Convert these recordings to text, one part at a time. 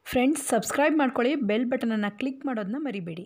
friends subscribe ಮಾಡ್ಕೊಳ್ಳಿ bell ಬಟನನ್ನು click ಮಾಡೋದನ್ನ ಮರಿಬೇಡಿ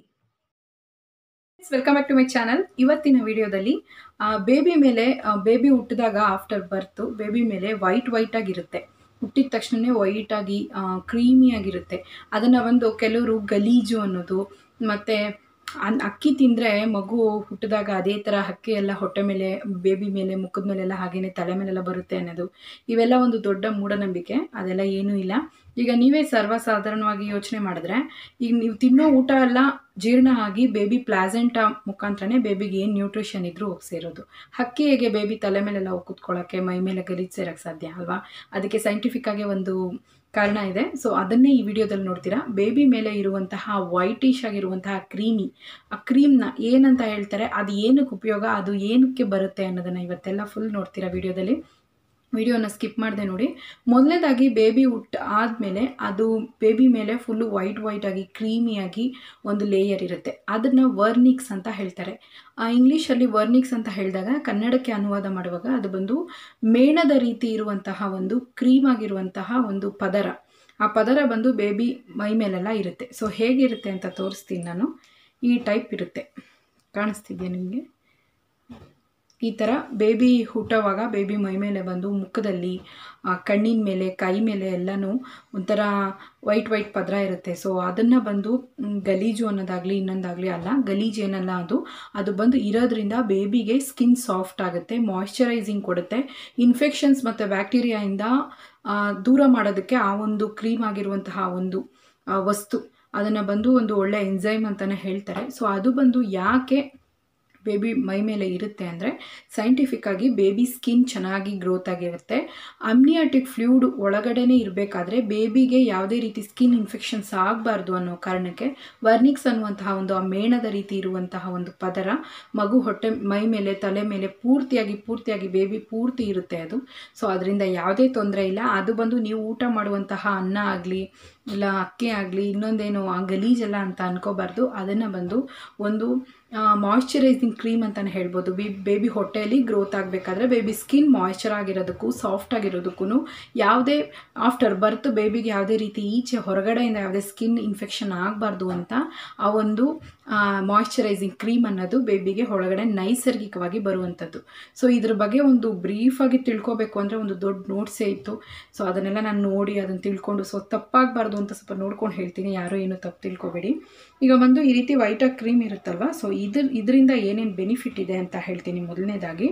welcome back to my channel ಇವತ್ತಿನ ವಿಡಿಯೋದಲ್ಲಿ ಬೇಬಿ ಮೇಲೆ ಬೇಬಿ ಹುಟ್ಟಿದಾಗ ಆಫ್ಟರ್ ಬರ್ತು ಬೇಬಿ ಮೇಲೆ ವೈಟ್ ವೈಟ್ ಆಗಿರುತ್ತೆ ಹುಟ್ಟಿದ ತಕ್ಷಣವೇ ವೈಟ್ ಆಗಿ ಕ್ರೀಮಿ ಆಗಿರುತ್ತೆ ಅದನ್ನು ಒಂದು ಕೆಲವರು ಗಲೀಜು ಅನ್ನೋದು ಮತ್ತು ಅನ್ ಅಕ್ಕಿ ತಿಂದರೆ ಮಗು ಹುಟ್ಟಿದಾಗ ಅದೇ ಥರ ಹಕ್ಕಿ ಎಲ್ಲ ಹೊಟ್ಟೆ ಮೇಲೆ ಬೇಬಿ ಮೇಲೆ ಮುಖದ ಮೇಲೆಲ್ಲ ಹಾಗೇನೆ ತಲೆ ಮೇಲೆಲ್ಲ ಬರುತ್ತೆ ಅನ್ನೋದು ಇವೆಲ್ಲ ಒಂದು ದೊಡ್ಡ ಮೂಢನಂಬಿಕೆ ಅದೆಲ್ಲ ಏನೂ ಇಲ್ಲ ಈಗ ನೀವೇ ಸರ್ವಸಾಧಾರಣವಾಗಿ ಯೋಚನೆ ಮಾಡಿದ್ರೆ ಈಗ ನೀವು ತಿನ್ನೋ ಊಟ ಎಲ್ಲ ಜೀರ್ಣ ಆಗಿ ಬೇಬಿ ಪ್ಲಾಸೆಂಟ ಮುಖಾಂತರನೇ ಬೇಬಿಗೆ ಏನು ನ್ಯೂಟ್ರಿಷನ್ ಇದ್ರೂ ಹೋಗಿ ಸೇರೋದು ಹಕ್ಕಿ ಹೇಗೆ ಬೇಬಿ ತಲೆ ಮೇಲೆಲ್ಲ ಹೋಗಿ ಕೂತ್ಕೊಳ್ಳೋಕ್ಕೆ ಮೈ ಮೇಲೆ ಗಲೀಜು ಸೇರೋಕ್ಕೆ ಸಾಧ್ಯ ಅಲ್ವಾ ಅದಕ್ಕೆ ಸೈಂಟಿಫಿಕ್ ಆಗಿ ಒಂದು ಕಾರಣ ಇದೆ ಸೊ ಅದನ್ನೇ ಈ ವಿಡಿಯೋದಲ್ಲಿ ನೋಡ್ತೀರಾ ಬೇಬಿ ಮೇಲೆ ಇರುವಂತಹ ವೈಟಿಶ್ ಆಗಿರುವಂತಹ ಕ್ರೀಮಿ ಆ ಕ್ರೀಮ್ನ ಏನಂತ ಹೇಳ್ತಾರೆ ಅದು ಏನಕ್ಕೆ ಉಪಯೋಗ ಅದು ಏನಕ್ಕೆ ಬರುತ್ತೆ ಅನ್ನೋದನ್ನು ಇವತ್ತೆಲ್ಲ ಫುಲ್ ನೋಡ್ತೀರಾ ವಿಡಿಯೋದಲ್ಲಿ ವಿಡಿಯೋನ ಸ್ಕಿಪ್ ಮಾಡಿದೆ ನೋಡಿ ಮೊದಲನೇದಾಗಿ ಬೇಬಿ ಹುಟ್ಟು ಆದಮೇಲೆ ಅದು ಬೇಬಿ ಮೇಲೆ ಫುಲ್ಲು ವೈಟ್ ವೈಟ್ ಆಗಿ ಕ್ರೀಮಿಯಾಗಿ ಒಂದು ಲೇಯರ್ ಇರುತ್ತೆ ಅದನ್ನು ವರ್ನಿಕ್ಸ್ ಅಂತ ಹೇಳ್ತಾರೆ ಇಂಗ್ಲೀಷಲ್ಲಿ ವರ್ನಿಕ್ಸ್ ಅಂತ ಹೇಳಿದಾಗ ಕನ್ನಡಕ್ಕೆ ಅನುವಾದ ಮಾಡುವಾಗ ಅದು ಬಂದು ಮೇಣದ ರೀತಿ ಇರುವಂತಹ ಒಂದು ಕ್ರೀಮ್ ಆಗಿರುವಂತಹ ಒಂದು ಪದರ ಆ ಪದರ ಬಂದು ಬೇಬಿ ಮೈ ಮೇಲೆಲ್ಲ ಇರುತ್ತೆ ಸೊ ಹೇಗಿರುತ್ತೆ ಅಂತ ತೋರಿಸ್ತೀನಿ ನಾನು ಈ ಟೈಪ್ ಇರುತ್ತೆ ಕಾಣಿಸ್ತಿದೆಯಾ ನಿಮಗೆ ಈ ಥರ ಬೇಬಿ ಹುಟ್ಟೋವಾಗ ಬೇಬಿ ಮೈ ಮೇಲೆ ಬಂದು ಮುಖದಲ್ಲಿ ಕಣ್ಣಿನ ಮೇಲೆ ಕೈ ಮೇಲೆ ಎಲ್ಲನೂ ಒಂಥರ ವೈಟ್ ವೈಟ್ ಪದರ ಇರುತ್ತೆ ಸೊ ಅದನ್ನು ಬಂದು ಗಲೀಜು ಅನ್ನೋದಾಗಲಿ ಇನ್ನೊಂದಾಗಲಿ ಅಲ್ಲ ಗಲೀಜು ಏನಲ್ಲ ಅದು ಅದು ಬಂದು ಇರೋದ್ರಿಂದ ಬೇಬಿಗೆ ಸ್ಕಿನ್ ಸಾಫ್ಟ್ ಆಗುತ್ತೆ ಮಾಯ್ಶ್ಚರೈಸಿಂಗ್ ಕೊಡುತ್ತೆ ಇನ್ಫೆಕ್ಷನ್ಸ್ ಮತ್ತು ಬ್ಯಾಕ್ಟೀರಿಯಾಯಿಂದ ದೂರ ಮಾಡೋದಕ್ಕೆ ಆ ಒಂದು ಕ್ರೀಮ್ ಆಗಿರುವಂತಹ ಒಂದು ವಸ್ತು ಅದನ್ನು ಬಂದು ಒಂದು ಒಳ್ಳೆ ಎಂಜೈಮ್ ಅಂತಲೇ ಹೇಳ್ತಾರೆ ಸೊ ಅದು ಬಂದು ಯಾಕೆ ಬೇಬಿ ಮೈ ಮೇಲೆ ಇರುತ್ತೆ ಅಂದರೆ ಸೈಂಟಿಫಿಕ್ಕಾಗಿ ಬೇಬಿ ಸ್ಕಿನ್ ಚೆನ್ನಾಗಿ ಗ್ರೋತ್ ಆಗಿರುತ್ತೆ ಅಮ್ನಿಯಾಟಿಕ್ ಫ್ಲೂಡ್ ಒಳಗಡೆನೇ ಇರಬೇಕಾದ್ರೆ ಬೇಬಿಗೆ ಯಾವುದೇ ರೀತಿ ಸ್ಕಿನ್ ಇನ್ಫೆಕ್ಷನ್ಸ್ ಆಗಬಾರ್ದು ಅನ್ನೋ ಕಾರಣಕ್ಕೆ ವರ್ನಿಕ್ಸ್ ಅನ್ನುವಂತಹ ಒಂದು ಆ ಮೇಣದ ರೀತಿ ಇರುವಂತಹ ಒಂದು ಪದರ ಮಗು ಹೊಟ್ಟೆ ಮೈ ಮೇಲೆ ತಲೆ ಮೇಲೆ ಪೂರ್ತಿಯಾಗಿ ಪೂರ್ತಿಯಾಗಿ ಬೇಬಿ ಪೂರ್ತಿ ಇರುತ್ತೆ ಅದು ಸೊ ಅದರಿಂದ ಯಾವುದೇ ತೊಂದರೆ ಇಲ್ಲ ಅದು ಬಂದು ನೀವು ಊಟ ಮಾಡುವಂತಹ ಅನ್ನ ಆಗಲಿ ಇಲ್ಲ ಅಕ್ಕಿ ಆಗಲಿ ಇನ್ನೊಂದೇನು ಆ ಗಲೀಜೆಲ್ಲ ಅಂತ ಅನ್ಕೋಬಾರ್ದು ಅದನ್ನು ಬಂದು ಒಂದು ಮಾಯ್ಶ್ಚರೈಸಿಂಗ್ ಕ್ರೀಮ್ ಅಂತಲೇ ಹೇಳ್ಬೋದು ಬಿ ಬೇಬಿ ಹೊಟ್ಟೆಯಲ್ಲಿ ಗ್ರೋತ್ ಆಗಬೇಕಾದ್ರೆ ಬೇಬಿ ಸ್ಕಿನ್ ಮಾಯ್ಶ್ಚರ್ ಆಗಿರೋದಕ್ಕೂ ಸಾಫ್ಟ್ ಆಗಿರೋದಕ್ಕೂ ಯಾವುದೇ ಆಫ್ಟರ್ ಬರ್ತ್ ಬೇಬಿಗೆ ಯಾವುದೇ ರೀತಿ ಈಚೆ ಹೊರಗಡೆಯಿಂದ ಯಾವುದೇ ಸ್ಕಿನ್ ಇನ್ಫೆಕ್ಷನ್ ಆಗಬಾರ್ದು ಅಂತ ಆ ಒಂದು ಮಾಯ್ಶ್ಚರೈಸಿಂಗ್ ಕ್ರೀಮ್ ಅನ್ನೋದು ಬೇಬಿಗೆ ಒಳಗಡೆ ನೈಸರ್ಗಿಕವಾಗಿ ಬರುವಂಥದ್ದು ಸೊ ಇದ್ರ ಬಗ್ಗೆ ಒಂದು ಬ್ರೀಫಾಗಿ ತಿಳ್ಕೊಬೇಕು ಅಂದರೆ ಒಂದು ದೊಡ್ಡ ನೋಟ್ಸೇ ಇತ್ತು ಸೊ ಅದನ್ನೆಲ್ಲ ನಾನು ನೋಡಿ ಅದನ್ನು ತಿಳ್ಕೊಂಡು ಸೊ ತಪ್ಪಾಗಬಾರ್ದು ಅಂತ ಸ್ವಲ್ಪ ನೋಡ್ಕೊಂಡು ಹೇಳ್ತೀನಿ ಯಾರೂ ಏನು ತಪ್ಪು ತಿಳ್ಕೊಬೇಡಿ ಈಗ ಬಂದು ಈ ರೀತಿ ವೈಟಾಗಿ ಕ್ರೀಮ್ ಇರುತ್ತಲ್ವ ಸೊ ಇದ್ರ ಇದರಿಂದ ಏನೇನು ಬೆನಿಫಿಟ್ ಇದೆ ಅಂತ ಹೇಳ್ತೀನಿ ಮೊದಲನೇದಾಗಿ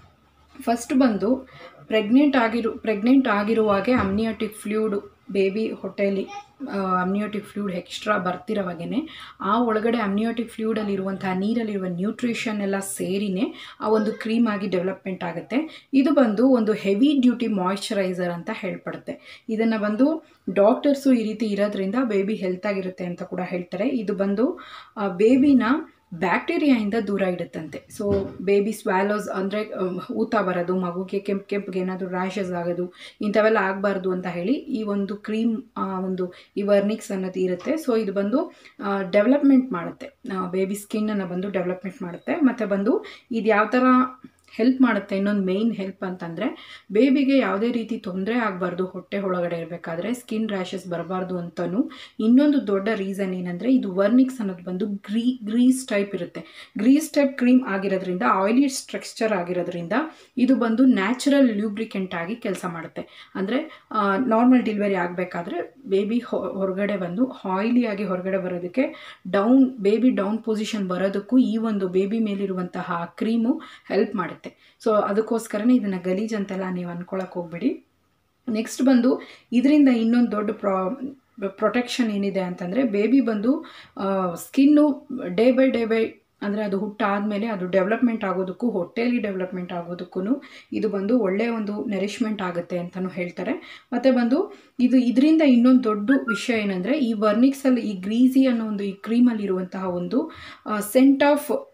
ಫಸ್ಟ್ ಬಂದು ಪ್ರೆಗ್ನೆಂಟ್ ಆಗಿರು ಪ್ರೆಗ್ನೆಂಟ್ ಆಗಿರುವಾಗೆ ಅಮ್ನಿಯಾಟಿಕ್ ಫ್ಲೂಡು ಬೇಬಿ ಹೊಟ್ಟೆಯಲ್ಲಿ ಅಮ್ನಿಯೋಟಿಕ್ ಫ್ಲೂಡ್ ಎಕ್ಸ್ಟ್ರಾ ಬರ್ತಿರೋವಾಗೇ ಆ ಒಳಗಡೆ ಅಮ್ನಿಯೋಟಿಕ್ ಫ್ಲೂಡಲ್ಲಿರುವಂತಹ ನೀರಲ್ಲಿರುವ ನ್ಯೂಟ್ರಿಷನ್ ಎಲ್ಲ ಸೇರಿನೇ ಆ ಒಂದು ಕ್ರೀಮ್ ಆಗಿ ಡೆವಲಪ್ಮೆಂಟ್ ಆಗುತ್ತೆ ಇದು ಬಂದು ಒಂದು ಹೆವಿ ಡ್ಯೂಟಿ ಮಾಯ್ಶ್ಚರೈಸರ್ ಅಂತ ಹೇಳ್ಪಡುತ್ತೆ ಇದನ್ನು ಬಂದು ಡಾಕ್ಟರ್ಸು ಈ ರೀತಿ ಇರೋದ್ರಿಂದ ಬೇಬಿ ಹೆಲ್ತ್ ಆಗಿರುತ್ತೆ ಅಂತ ಕೂಡ ಹೇಳ್ತಾರೆ ಇದು ಬಂದು ಬೇಬಿನ ಬ್ಯಾಕ್ಟೀರಿಯಾಯಿಂದ ದೂರ ಇಡುತ್ತಂತೆ ಸೊ ಬೇಬಿ ಸ್ವ್ಯಾಲೋಸ್ ಅಂದರೆ ಊತ ಬರೋದು ಮಗುಗೆ ಕೆಂಪು ಕೆಂಪಿಗೆ ಏನಾದರೂ ರ್ಯಾಷಸ್ ಆಗೋದು ಇಂಥವೆಲ್ಲ ಆಗಬಾರ್ದು ಅಂತ ಹೇಳಿ ಈ ಒಂದು ಕ್ರೀಮ್ ಒಂದು ಈ ವರ್ನಿಕ್ಸ್ ಅನ್ನೋದು ಇರುತ್ತೆ ಸೊ ಇದು ಬಂದು ಡೆವಲಪ್ಮೆಂಟ್ ಮಾಡುತ್ತೆ ಬೇಬಿ ಸ್ಕಿನ್ನನ್ನು ಬಂದು ಡೆವಲಪ್ಮೆಂಟ್ ಮಾಡುತ್ತೆ ಮತ್ತು ಬಂದು ಇದು ಯಾವ ಥರ ಹೆಲ್ಪ್ ಮಾಡುತ್ತೆ ಇನ್ನೊಂದು ಮೇಯ್ನ್ ಹೆಲ್ಪ್ ಅಂತಂದರೆ ಬೇಬಿಗೆ ಯಾವುದೇ ರೀತಿ ತೊಂದರೆ ಆಗಬಾರ್ದು ಹೊಟ್ಟೆ ಒಳಗಡೆ ಇರಬೇಕಾದ್ರೆ ಸ್ಕಿನ್ ರ್ಯಾಷಸ್ ಬರಬಾರ್ದು ಅಂತಲೂ ಇನ್ನೊಂದು ದೊಡ್ಡ ರೀಸನ್ ಏನಂದರೆ ಇದು ವರ್ನಿಕ್ಸ್ ಅನ್ನೋದು ಬಂದು ಗ್ರೀ ಗ್ರೀಸ್ ಟೈಪ್ ಇರುತ್ತೆ ಗ್ರೀಸ್ ಟೈಪ್ ಕ್ರೀಮ್ ಆಗಿರೋದ್ರಿಂದ ಆಯಿಲಿ ಸ್ಟ್ರಕ್ಚರ್ ಆಗಿರೋದ್ರಿಂದ ಇದು ಬಂದು ನ್ಯಾಚುರಲ್ ಲ್ಯೂಬ್ರಿಕೆಂಟ್ ಆಗಿ ಕೆಲಸ ಮಾಡುತ್ತೆ ಅಂದರೆ ನಾರ್ಮಲ್ ಡೆಲಿವರಿ ಆಗಬೇಕಾದ್ರೆ ಬೇಬಿ ಹೊರಗಡೆ ಬಂದು ಆಯಿಲಿಯಾಗಿ ಹೊರಗಡೆ ಬರೋದಕ್ಕೆ ಡೌನ್ ಬೇಬಿ ಡೌನ್ ಪೊಸಿಷನ್ ಬರೋದಕ್ಕೂ ಈ ಒಂದು ಬೇಬಿ ಮೇಲಿರುವಂತಹ ಕ್ರೀಮು ಹೆಲ್ಪ್ ಮಾಡುತ್ತೆ ಸೊ ಅದಕ್ಕೋಸ್ಕರನೇ ಇದನ್ನು ಗಲೀಜ್ ಅಂತೆಲ್ಲ ನೀವು ಅಂದ್ಕೊಳಕ್ಕೆ ಹೋಗ್ಬೇಡಿ ನೆಕ್ಸ್ಟ್ ಬಂದು ಇದರಿಂದ ಇನ್ನೊಂದು ದೊಡ್ಡ ಪ್ರಾ ಪ್ರೊಟೆಕ್ಷನ್ ಏನಿದೆ ಅಂತಂದರೆ ಬೇಬಿ ಬಂದು skin day by day by ಅಂದರೆ ಅದು ಹುಟ್ಟಾದಮೇಲೆ ಅದು ಡೆವಲಪ್ಮೆಂಟ್ ಆಗೋದಕ್ಕೂ ಹೊಟ್ಟೆಯಲ್ಲಿ ಡೆವಲಪ್ಮೆಂಟ್ ಆಗೋದಕ್ಕೂ ಇದು ಬಂದು ಒಳ್ಳೆಯ ಒಂದು ನರಿಶ್ಮೆಂಟ್ ಆಗುತ್ತೆ ಅಂತಲೂ ಹೇಳ್ತಾರೆ ಮತ್ತು ಬಂದು ಇದು ಇದರಿಂದ ಇನ್ನೊಂದು ದೊಡ್ಡ ವಿಷಯ ಏನಂದರೆ ಈ ವರ್ನಿಕ್ಸಲ್ಲಿ ಈ ಗ್ರೀಸಿ ಅನ್ನೋ ಒಂದು ಈ ಕ್ರೀಮಲ್ಲಿರುವಂತಹ ಒಂದು ಸೆಂಟ್ ಆಫ್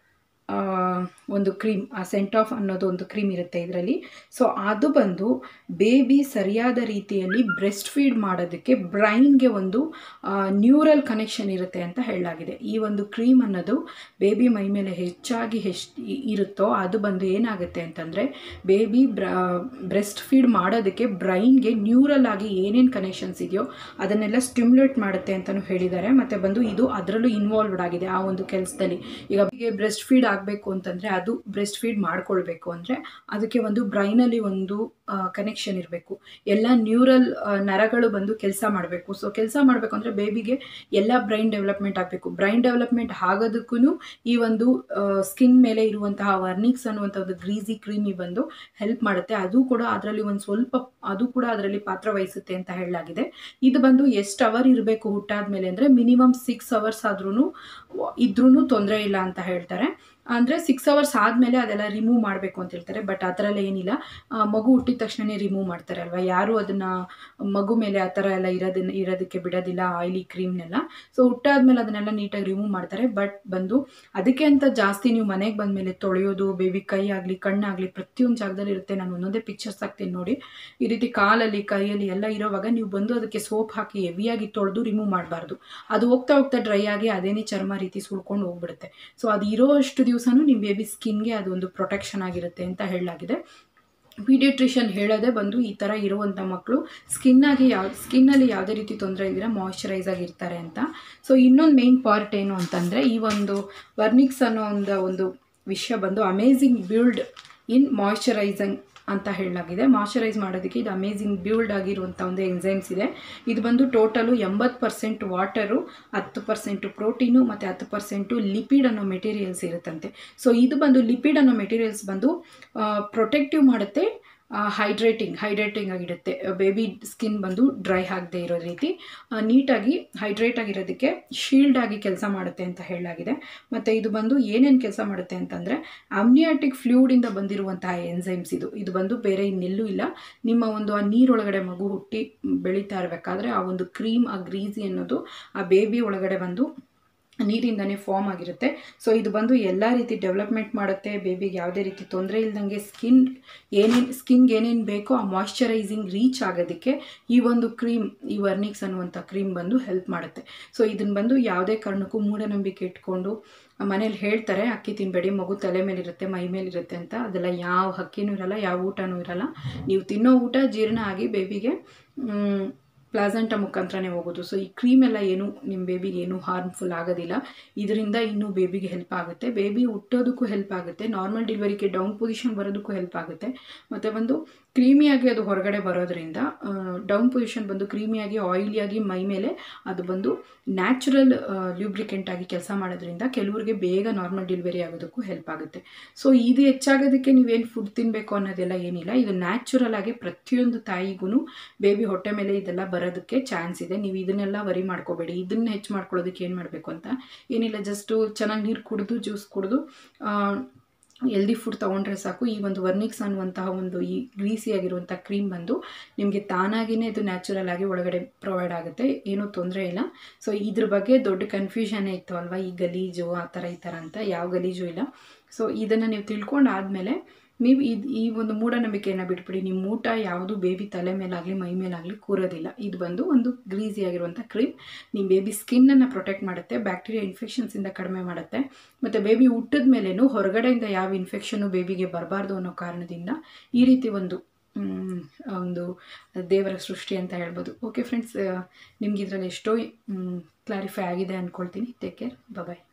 ಒಂದು ಕ್ರೀಮ್ ಆ ಸೆಂಟ್ ಆಫ್ ಅನ್ನೋದು ಒಂದು ಕ್ರೀಮ್ ಇರುತ್ತೆ ಇದರಲ್ಲಿ ಸೊ ಅದು ಬಂದು ಬೇಬಿ ಸರಿಯಾದ ರೀತಿಯಲ್ಲಿ ಬ್ರೆಸ್ಟ್ ಫೀಡ್ ಮಾಡೋದಕ್ಕೆ ಬ್ರೈನ್ಗೆ ಒಂದು ನ್ಯೂರಲ್ ಕನೆಕ್ಷನ್ ಇರುತ್ತೆ ಅಂತ ಹೇಳಲಾಗಿದೆ ಈ ಒಂದು ಕ್ರೀಮ್ ಅನ್ನೋದು ಬೇಬಿ ಮೈ ಮೇಲೆ ಹೆಚ್ಚಾಗಿ ಎಷ್ಟು ಇರುತ್ತೋ ಅದು ಬಂದು ಏನಾಗುತ್ತೆ ಅಂತಂದರೆ ಬೇಬಿ ಬ್ರ ಬ್ರೆಸ್ಟ್ ಫೀಡ್ ಮಾಡೋದಕ್ಕೆ ಬ್ರೈನ್ಗೆ ನ್ಯೂರಲ್ ಆಗಿ ಏನೇನು ಕನೆಕ್ಷನ್ಸ್ ಇದೆಯೋ ಅದನ್ನೆಲ್ಲ ಸ್ಟಿಮ್ಯುಲೇಟ್ ಮಾಡುತ್ತೆ ಅಂತಲೂ ಹೇಳಿದ್ದಾರೆ ಮತ್ತು ಬಂದು ಇದು ಅದರಲ್ಲೂ ಇನ್ವಾಲ್ವ್ಡ್ ಆಗಿದೆ ಆ ಒಂದು ಕೆಲಸದಲ್ಲಿ ಈಗ ಬ್ರೆಸ್ಟ್ ಫೀಡ್ ಆಗಬೇಕು ಅಂತಂದರೆ ಅದು ಬ್ರೆಸ್ಟ್ ಫೀಡ್ ಮಾಡ್ಕೊಳ್ಬೇಕು ಅಂದರೆ ಅದಕ್ಕೆ ಒಂದು ಬ್ರೈನಲ್ಲಿ ಒಂದು ಕನೆಕ್ಷನ್ ಇರಬೇಕು ಎಲ್ಲ ನ್ಯೂರಲ್ ನರಗಳು ಬಂದು ಕೆಲಸ ಮಾಡಬೇಕು ಸೊ ಕೆಲಸ ಮಾಡಬೇಕು ಅಂದರೆ ಬೇಬಿಗೆ ಎಲ್ಲ ಬ್ರೈನ್ ಡೆವಲಪ್ಮೆಂಟ್ ಆಗಬೇಕು ಬ್ರೈನ್ ಡೆವಲಪ್ಮೆಂಟ್ ಆಗೋದಕ್ಕೂ ಈ ಒಂದು ಸ್ಕಿನ್ ಮೇಲೆ ಇರುವಂತಹ ವರ್ನಿಕ್ಸ್ ಅನ್ನುವಂಥ ಒಂದು ಗ್ರೀಸಿ ಕ್ರೀಮಿ ಬಂದು ಹೆಲ್ಪ್ ಮಾಡುತ್ತೆ ಅದು ಕೂಡ ಅದರಲ್ಲಿ ಒಂದು ಸ್ವಲ್ಪ ಅದು ಕೂಡ ಅದರಲ್ಲಿ ಪಾತ್ರ ವಹಿಸುತ್ತೆ ಅಂತ ಹೇಳಲಾಗಿದೆ ಇದು ಬಂದು ಎಷ್ಟು ಅವರ್ ಇರಬೇಕು ಹುಟ್ಟಾದ್ಮೇಲೆ ಅಂದರೆ ಮಿನಿಮಮ್ ಸಿಕ್ಸ್ ಅವರ್ಸ್ ಆದ್ರೂ ಇದ್ರೂ ತೊಂದರೆ ಇಲ್ಲ ಅಂತ ಹೇಳ್ತಾರೆ ಅಂದರೆ ಸಿಕ್ಸ್ ಅವರ್ಸ್ ಆದಮೇಲೆ ಅದೆಲ್ಲ ರಿಮೂವ್ ಮಾಡಬೇಕು ಅಂತ ಹೇಳ್ತಾರೆ ಬಟ್ ಆ ಥರ ಎಲ್ಲ ಏನಿಲ್ಲ ಮಗು ಹುಟ್ಟಿದ ತಕ್ಷಣವೇ ರಿಮೂವ್ ಮಾಡ್ತಾರೆ ಅಲ್ವಾ ಯಾರೂ ಅದನ್ನು ಮಗು ಮೇಲೆ ಆ ಥರ ಎಲ್ಲ ಇರೋದನ್ನ ಇರೋದಕ್ಕೆ ಬಿಡೋದಿಲ್ಲ ಆಯಿಲಿ ಕ್ರೀಮ್ನೆಲ್ಲ ಸೊ ಹುಟ್ಟಾದ್ಮೇಲೆ ಅದನ್ನೆಲ್ಲ ನೀಟಾಗಿ ರಿಮೂವ್ ಮಾಡ್ತಾರೆ ಬಟ್ ಬಂದು ಅದಕ್ಕೆ ಅಂತ ಜಾಸ್ತಿ ನೀವು ಮನೆಗೆ ಬಂದಮೇಲೆ ತೊಳೆಯೋದು ಬೇಬಿ ಕೈ ಆಗಲಿ ಕಣ್ಣಾಗಲಿ ಪ್ರತಿಯೊಂದು ಜಾಗದಲ್ಲಿ ಇರುತ್ತೆ ನಾನು ಒಂದೊಂದೇ ಪಿಕ್ಚರ್ಸ್ ಹಾಕ್ತೀನಿ ನೋಡಿ ಈ ರೀತಿ ಕಾಲಲ್ಲಿ ಕೈಯಲ್ಲಿ ಎಲ್ಲ ಇರೋವಾಗ ನೀವು ಬಂದು ಅದಕ್ಕೆ ಸೋಪ್ ಹಾಕಿ ಹೆವಿಯಾಗಿ ತೊಳೆದು ರಿಮೂವ್ ಮಾಡಬಾರ್ದು ಅದು ಹೋಗ್ತಾ ಹೋಗ್ತಾ ಡ್ರೈ ಆಗಿ ಅದೇನೇ ಚರ್ಮ ರೀತಿ ಸುಳ್ಕೊಂಡು ಹೋಗ್ಬಿಡುತ್ತೆ ಸೊ ಅದು ಇರೋ ಅಷ್ಟು ದಿವಸನೂ ನಿಮ್ಮ ಬೇಬಿ ಸ್ಕಿನ್ಗೆ ಅದೊಂದು ಪ್ರೊಟೆಕ್ಷನ್ ಆಗಿರುತ್ತೆ ಅಂತ ಹೇಳಲಾಗಿದೆ ಪೀಡಿಯಾಟ್ರಿಷಿಯನ್ ಹೇಳೋದೇ ಬಂದು ಈ ಥರ ಇರುವಂಥ ಮಕ್ಕಳು ಸ್ಕಿನ್ನಾಗಿ ಯಾವ ಸ್ಕಿನ್ನಲ್ಲಿ ಯಾವುದೇ ರೀತಿ ತೊಂದರೆ ಇದ್ದರೆ ಮಾಯ್ಶ್ಚರೈಸ್ ಆಗಿರ್ತಾರೆ ಅಂತ ಸೊ ಇನ್ನೊಂದು ಮೇನ್ ಪಾರ್ಟ್ ಏನು ಅಂತಂದರೆ ಈ ಒಂದು ವರ್ನಿಕ್ಸ್ ಅನ್ನೋ ಒಂದು ಒಂದು ವಿಷಯ ಬಂದು ಅಮೇಝಿಂಗ್ ಬಿಲ್ಡ್ ಇನ್ ಮಾಯ್ಶ್ಚರೈಸಿಂಗ್ ಅಂತ ಹೇಳಲಾಗಿದೆ ಮಾಯ್ಚರೈಸ್ ಮಾಡೋದಕ್ಕೆ ಇದು ಅಮೇಝಿಂಗ್ ಬ್ಯೂಲ್ಡ್ ಆಗಿರುವಂಥ ಒಂದು ಎನ್ಸೈಮ್ಸ್ ಇದೆ ಇದು ಬಂದು ಟೋಟಲು ಎಂಬತ್ತು ಪರ್ಸೆಂಟ್ ವಾಟರು ಹತ್ತು ಪರ್ಸೆಂಟು ಪ್ರೋಟೀನು ಮತ್ತು ಹತ್ತು ಪರ್ಸೆಂಟು ಲಿಪಿಡ್ ಅನ್ನೋ ಮೆಟೀರಿಯಲ್ಸ್ ಇರುತ್ತಂತೆ ಸೊ ಇದು ಬಂದು ಲಿಪಿಡ್ ಅನ್ನೋ ಮೆಟೀರಿಯಲ್ಸ್ ಬಂದು ಪ್ರೊಟೆಕ್ಟಿವ್ ಮಾಡುತ್ತೆ ಹೈಡ್ರೇಟಿಂಗ್ ಹೈಡ್ರೇಟಿಂಗ್ ಆಗಿರುತ್ತೆ ಬೇಬಿ ಸ್ಕಿನ್ ಬಂದು ಡ್ರೈ ಆಗದೆ ಇರೋ ರೀತಿ ನೀಟಾಗಿ ಹೈಡ್ರೇಟ್ ಆಗಿರೋದಕ್ಕೆ ಶೀಲ್ಡ್ ಆಗಿ ಕೆಲಸ ಮಾಡುತ್ತೆ ಅಂತ ಹೇಳಲಾಗಿದೆ ಮತ್ತು ಇದು ಬಂದು ಏನೇನು ಕೆಲಸ ಮಾಡುತ್ತೆ ಅಂತಂದರೆ ಅಮ್ನಿಯಾಟಿಕ್ ಫ್ಲೂಡಿಂದ ಬಂದಿರುವಂತಹ ಎನ್ಸೈಮ್ಸ್ ಇದು ಇದು ಬಂದು ಬೇರೆ ಇನ್ನೆಲ್ಲೂ ಇಲ್ಲ ನಿಮ್ಮ ಒಂದು ಆ ನೀರೊಳಗಡೆ ಮಗು ಹುಟ್ಟಿ ಬೆಳೀತಾ ಇರಬೇಕಾದ್ರೆ ಆ ಒಂದು ಕ್ರೀಮ್ ಆ ಗ್ರೀಸಿ ಅನ್ನೋದು ಆ ಬೇಬಿ ಒಳಗಡೆ ಬಂದು ನೀರಿಂದನೇ ಫಾರ್ಮ್ ಆಗಿರುತ್ತೆ ಸೊ ಇದು ಬಂದು ಎಲ್ಲ ರೀತಿ ಡೆವಲಪ್ಮೆಂಟ್ ಮಾಡುತ್ತೆ ಬೇಬಿಗೆ ಯಾವುದೇ ರೀತಿ ತೊಂದರೆ ಇಲ್ದಂಗೆ ಸ್ಕಿನ್ ಏನೇನು ಸ್ಕಿನ್ಗೆ ಏನೇನು ಬೇಕೋ ಆ ಮಾಯ್ಶ್ಚರೈಸಿಂಗ್ ರೀಚ್ ಆಗೋದಕ್ಕೆ ಈ ಒಂದು ಕ್ರೀಮ್ ಈ ವರ್ನಿಕ್ಸ್ ಅನ್ನುವಂಥ ಕ್ರೀಮ್ ಬಂದು ಹೆಲ್ಪ್ ಮಾಡುತ್ತೆ ಸೊ ಇದನ್ನು ಬಂದು ಯಾವುದೇ ಕಾರಣಕ್ಕೂ ಮೂಢನಂಬಿಕೆ ಇಟ್ಕೊಂಡು ಮನೇಲಿ ಹೇಳ್ತಾರೆ ಅಕ್ಕಿ ತಿನ್ನಬೇಡಿ ಮಗು ತಲೆ ಮೇಲಿರುತ್ತೆ ಮೈ ಮೇಲಿರುತ್ತೆ ಅಂತ ಅದೆಲ್ಲ ಯಾವ ಹಕ್ಕಿನೂ ಇರಲ್ಲ ಯಾವ ಊಟನೂ ಇರಲ್ಲ ನೀವು ತಿನ್ನೋ ಊಟ ಜೀರ್ಣ ಆಗಿ ಬೇಬಿಗೆ ಪ್ಲಾಸಂಟ ಮುಖಾಂತರನೇ ಹೋಗೋದು ಸೊ ಈ ಕ್ರೀಮ್ ಎಲ್ಲ ಏನು ನಿಮ್ಮ ಬೇಬಿಗೆ ಏನೂ ಹಾರ್ಮ್ಫುಲ್ ಆಗೋದಿಲ್ಲ ಇದರಿಂದ ಇನ್ನೂ ಬೇಬಿಗೆ ಹೆಲ್ಪ್ ಆಗುತ್ತೆ ಬೇಬಿ ಹುಟ್ಟೋದಕ್ಕೂ ಹೆಲ್ಪ್ ಆಗುತ್ತೆ ನಾರ್ಮಲ್ ಡೆಲಿವರಿಗೆ ಡೌನ್ ಪೊಸಿಷನ್ ಬರೋದಕ್ಕೂ ಹೆಲ್ಪ್ ಆಗುತ್ತೆ ಮತ್ತು ಒಂದು ಕ್ರೀಮಿಯಾಗಿ ಅದು ಹೊರಗಡೆ ಬರೋದ್ರಿಂದ ಡೌನ್ ಪೊಸಿಷನ್ ಬಂದು ಕ್ರೀಮಿಯಾಗಿ ಆಯಿಲಿಯಾಗಿ ಮೈ ಮೇಲೆ ಅದು ಬಂದು ನ್ಯಾಚುರಲ್ ಲ್ಯೂಬ್ರಿಕೆಂಟ್ ಆಗಿ ಕೆಲಸ ಮಾಡೋದ್ರಿಂದ ಕೆಲವರಿಗೆ ಬೇಗ ನಾರ್ಮಲ್ ಡೆಲಿವರಿ ಆಗೋದಕ್ಕೂ ಹೆಲ್ಪ್ ಆಗುತ್ತೆ ಸೊ ಇದು ಹೆಚ್ಚಾಗೋದಕ್ಕೆ ನೀವೇನು ಫುಡ್ ತಿನ್ನಬೇಕು ಅನ್ನೋದೆಲ್ಲ ಏನಿಲ್ಲ ಇದು ನ್ಯಾಚುರಲ್ ಆಗಿ ಪ್ರತಿಯೊಂದು ತಾಯಿಗೂ ಬೇಬಿ ಹೊಟ್ಟೆ ಮೇಲೆ ಇದೆಲ್ಲ ಬರೋದಕ್ಕೆ ಚಾನ್ಸ್ ಇದೆ ನೀವು ಇದನ್ನೆಲ್ಲ ವರಿ ಮಾಡ್ಕೋಬೇಡಿ ಇದನ್ನ ಹೆಚ್ಚು ಮಾಡ್ಕೊಳ್ಳೋದಕ್ಕೆ ಏನು ಮಾಡಬೇಕು ಅಂತ ಏನಿಲ್ಲ ಜಸ್ಟು ಚೆನ್ನಾಗಿ ನೀರು ಕುಡಿದು ಜ್ಯೂಸ್ ಕುಡಿದು ಎಲ್ದಿ ಫುಡ್ ತೊಗೊಂಡ್ರೆ ಸಾಕು ಈ ಒಂದು ವರ್ನಿಕ್ಸ್ ಅನ್ನುವಂತಹ ಒಂದು ಈ ಗ್ರೀಸಿ ಆಗಿರುವಂಥ ಕ್ರೀಮ್ ಬಂದು ನಿಮಗೆ ತಾನಾಗಿಯೇ ಇದು ನ್ಯಾಚುರಲ್ ಆಗಿ ಒಳಗಡೆ ಪ್ರೊವೈಡ್ ಆಗುತ್ತೆ ಏನೂ ತೊಂದರೆ ಇಲ್ಲ ಸೊ ಇದ್ರ ಬಗ್ಗೆ ದೊಡ್ಡ ಕನ್ಫ್ಯೂಷನ್ನೇ ಇತ್ತು ಅಲ್ವಾ ಈ ಗಲೀಜು ಆ ಥರ ಈ ಥರ ಅಂತ ಯಾವ ಗಲೀಜು ಇಲ್ಲ ಸೊ ಇದನ್ನು ನೀವು ತಿಳ್ಕೊಂಡು ಆದಮೇಲೆ ನೀವು ಇದು ಈ ಒಂದು ಮೂಢನಂಬಿಕೆಯನ್ನು ಬಿಟ್ಬಿಡಿ ನಿಮ್ಮ ಊಟ ಯಾವುದು ಬೇಬಿ ತಲೆ ಮೇಲಾಗಲಿ ಮೈ ಮೇಲಾಗಲಿ ಕೂರೋದಿಲ್ಲ ಇದು ಬಂದು ಒಂದು ಗ್ರೀಸಿ ಆಗಿರುವಂಥ ಕ್ರೀಮ್ ನಿಮ್ಮ ಬೇಬಿ ಸ್ಕಿನ್ನನ್ನು ಪ್ರೊಟೆಕ್ಟ್ ಮಾಡುತ್ತೆ ಬ್ಯಾಕ್ಟೀರಿಯಾ ಇನ್ಫೆಕ್ಷನ್ಸಿಂದ ಕಡಿಮೆ ಮಾಡುತ್ತೆ ಮತ್ತು ಬೇಬಿ ಹುಟ್ಟಿದ ಮೇಲೇನು ಹೊರಗಡೆಯಿಂದ ಯಾವ ಇನ್ಫೆಕ್ಷನು ಬೇಬಿಗೆ ಬರಬಾರ್ದು ಅನ್ನೋ ಕಾರಣದಿಂದ ಈ ರೀತಿ ಒಂದು ಒಂದು ದೇವರ ಸೃಷ್ಟಿ ಅಂತ ಹೇಳ್ಬೋದು ಓಕೆ ಫ್ರೆಂಡ್ಸ್ ನಿಮ್ಗೆ ಇದರಲ್ಲಿ ಎಷ್ಟೋ ಕ್ಲಾರಿಫೈ ಆಗಿದೆ ಅಂದ್ಕೊಳ್ತೀನಿ ಟೇಕ್ ಕೇರ್ ಬಾಯ್